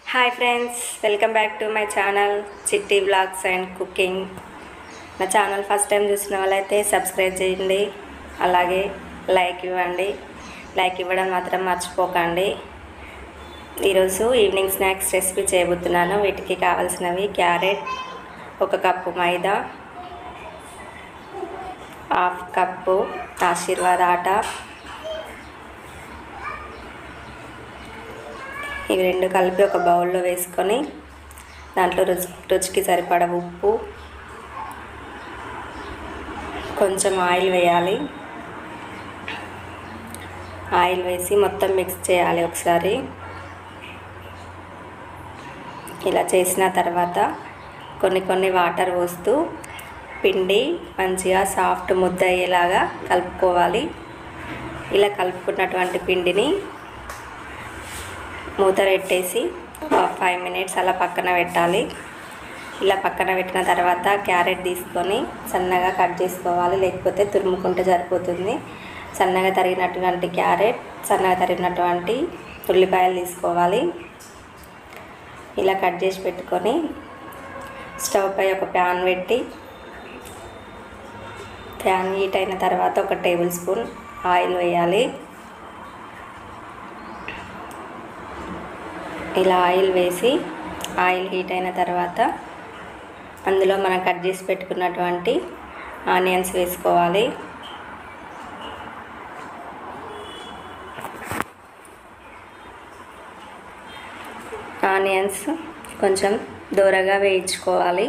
hi friends welcome back to my channel Chitti blogs and cooking నా channel first time చూసిన వాళ్ళైతే subscribe చేయండి అలాగే లైక్ ఇవ్వండి లైక్ ఇవ్వడం మాత్రం మర్చిపోకండి ఈరోజు ఈవినింగ్ స్నాక్స్ రెసిపీ చేయబోతున్నాను వీటికి కావాల్సినవి క్యారెట్ ఒక cup maida half cup Aashirvaad ఆట ఇవి రెండు కలిపి ఒక బౌల్లో వేసుకొని దాంట్లో రుచి రుచికి సరిపడ ఉప్పు కొంచెం ఆయిల్ వేయాలి ఆయిల్ వేసి మొత్తం మిక్స్ చేయాలి ఒకసారి ఇలా చేసిన తర్వాత కొన్ని కొన్ని వాటర్ పోస్తూ పిండి మంచిగా సాఫ్ట్ ముద్ద అయ్యేలాగా కలుపుకోవాలి ఇలా కలుపుకున్నటువంటి పిండిని మూత పెట్టేసి ఒక ఫైవ్ మినిట్స్ అలా పక్కన పెట్టాలి ఇలా పక్కన పెట్టిన తర్వాత క్యారెట్ తీసుకొని సన్నగా కట్ చేసుకోవాలి లేకపోతే తురుముకుంటే సరిపోతుంది సన్నగా తరిగినటువంటి క్యారెట్ సన్నగా తరిగినటువంటి ఉల్లిపాయలు తీసుకోవాలి ఇలా కట్ చేసి పెట్టుకొని స్టవ్ పై ఒక ప్యాన్ పెట్టి ప్యాన్ హీట్ అయిన తర్వాత ఒక టేబుల్ స్పూన్ ఆయిల్ వేయాలి ఇలా ఆయిల్ వేసి ఆయిల్ హీట్ అయిన తర్వాత అందులో మనం కట్ చేసి పెట్టుకున్నటువంటి ఆనియన్స్ వేసుకోవాలి ఆనియన్స్ కొంచెం దూరగా వేయించుకోవాలి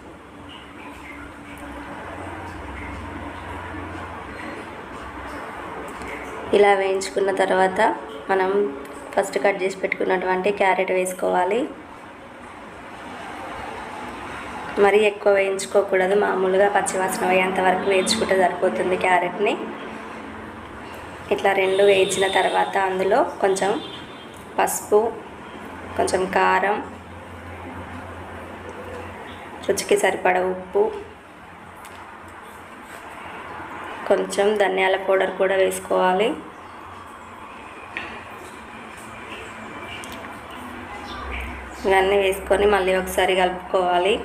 ఇలా వేయించుకున్న తర్వాత మనం ఫస్ట్ కట్ చేసి పెట్టుకున్నటువంటి క్యారెట్ వేసుకోవాలి మరీ ఎక్కువ వేయించుకోకూడదు మామూలుగా పచ్చివాసన వేయేంత వరకు వేయించుకుంటే సరిపోతుంది క్యారెట్ని ఇట్లా రెండు వేయించిన తర్వాత అందులో కొంచెం పసుపు కొంచెం కారం రుచికి సరిపడ ఉప్పు కొంచెం ధనియాల పౌడర్ కూడా వేసుకోవాలి ఇవన్నీ వేసుకొని మళ్ళీ ఒకసారి కలుపుకోవాలి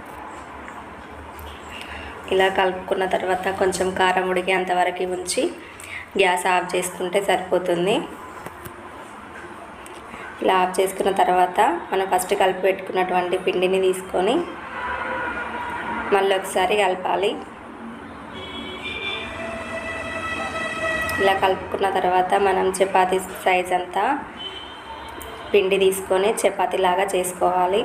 ఇలా కలుపుకున్న తర్వాత కొంచెం కారం ఉడికేంత వరకు ఉంచి గ్యాస్ ఆఫ్ చేసుకుంటే సరిపోతుంది ఇలా ఆఫ్ చేసుకున్న తర్వాత మనం ఫస్ట్ కలిపి పెట్టుకున్నటువంటి పిండిని తీసుకొని మళ్ళీ ఒకసారి కలపాలి ఇలా కలుపుకున్న తర్వాత మనం చపాతీ సైజ్ అంతా పిండి తీసుకొని చపాతీలాగా చేసుకోవాలి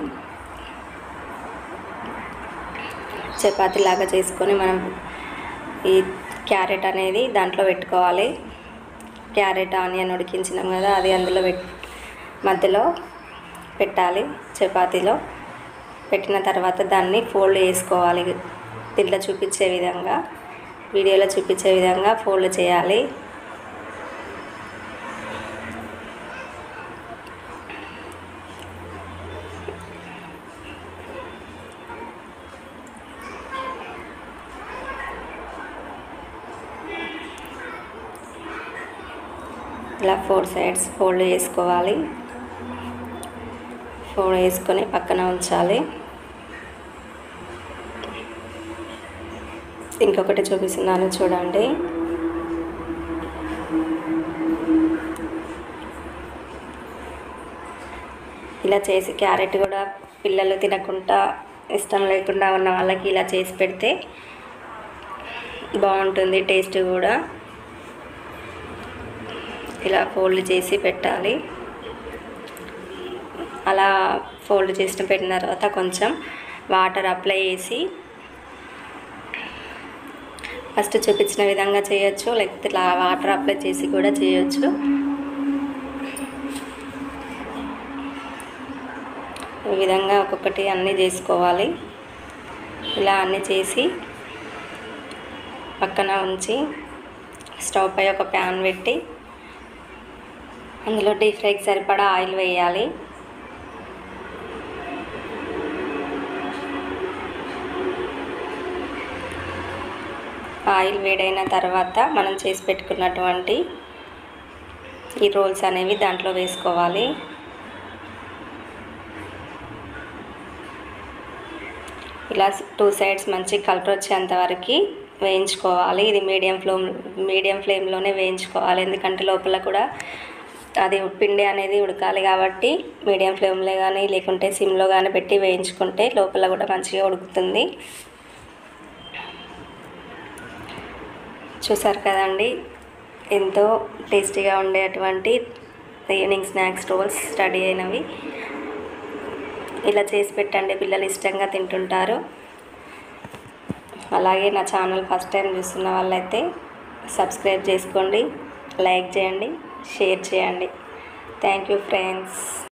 చపాతీలాగా చేసుకొని మనం ఈ క్యారెట్ అనేది దాంట్లో పెట్టుకోవాలి క్యారెట్ ఆనియన్ ఉడికించినాం కదా అది అందులో పెట్ మధ్యలో పెట్టాలి చపాతీలో పెట్టిన తర్వాత దాన్ని ఫోల్డ్ చేసుకోవాలి దీంట్లో చూపించే విధంగా వీడియోలో చూపించే విధంగా ఫోల్డ్ చేయాలి ఇలా ఫోర్ సైడ్స్ ఫోల్డ్ చేసుకోవాలి ఫోల్డ్ వేసుకొని పక్కన ఉంచాలి ఇంకొకటి చూపిస్తున్నాను చూడండి ఇలా చేసి క్యారెట్ కూడా పిల్లలు తినకుండా ఇష్టం లేకుండా ఉన్న వాళ్ళకి ఇలా చేసి పెడితే బాగుంటుంది టేస్ట్ కూడా ఇలా ఫోల్డ్ చేసి పెట్టాలి అలా ఫోల్డ్ చేసిన పెట్టిన తర్వాత కొంచెం వాటర్ అప్లై చేసి ఫస్ట్ చూపించిన విధంగా చేయొచ్చు లేకపోతే ఇట్లా వాటర్ అప్లై చేసి కూడా చేయొచ్చు ఈ విధంగా ఒక్కొక్కటి అన్నీ చేసుకోవాలి ఇలా అన్నీ చేసి పక్కన ఉంచి స్టవ్ పై ఒక ప్యాన్ పెట్టి అందులో డీప్ ఫ్రైకి సరిపడా ఆయిల్ వేయాలి ఆయిల్ వేడైన తర్వాత మనం చేసి పెట్టుకున్నటువంటి ఈ రోల్స్ అనేవి దాంట్లో వేసుకోవాలి ఇలా టూ సైడ్స్ మంచి కలర్ వచ్చేంత వరకు వేయించుకోవాలి ఇది మీడియం ఫ్లేమ్ మీడియం ఫ్లేమ్లోనే వేయించుకోవాలి ఎందుకంటే లోపల కూడా అది పిండి అనేది ఉడకాలి కాబట్టి మీడియం ఫ్లేమ్లో కానీ లేకుంటే సిమ్లో కానీ పెట్టి వేయించుకుంటే లోపల కూడా మంచిగా ఉడుకుతుంది చూసారు కదండి ఎంతో టేస్టీగా ఉండేటువంటి ఈవినింగ్ స్నాక్స్ రోల్స్ రెడీ అయినవి ఇలా చేసి పెట్టండి పిల్లలు ఇష్టంగా తింటుంటారు అలాగే నా ఛానల్ ఫస్ట్ టైం చూస్తున్న వాళ్ళైతే సబ్స్క్రైబ్ చేసుకోండి లైక్ చేయండి షేర్ చేయండి థ్యాంక్ యూ ఫ్రెండ్స్